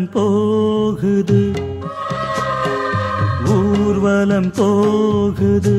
போகுது ஊர்வலம் போகுது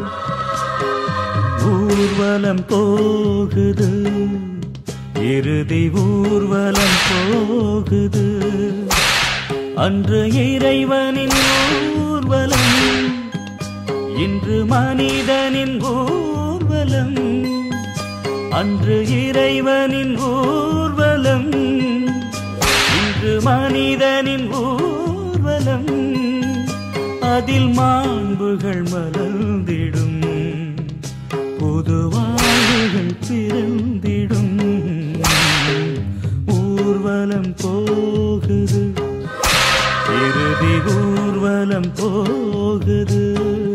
ஊர்வலம் போகுது இறுதி ஊர்வலம் போகுது அன்று இறைவனின் ஊர்வலம் இன்று மனிதனின் ஊர்வலம் அன்று இறைவனின் ஊர்வலம் இன்று மனிதனின் ஊர்வலம் அதில் மாண்புகள் மலர்ந்திடும் புது வாழ்வுகள் பிறந்திடும் ஊர்வலம் போகுது இறுதி ஊர்வலம் போகுது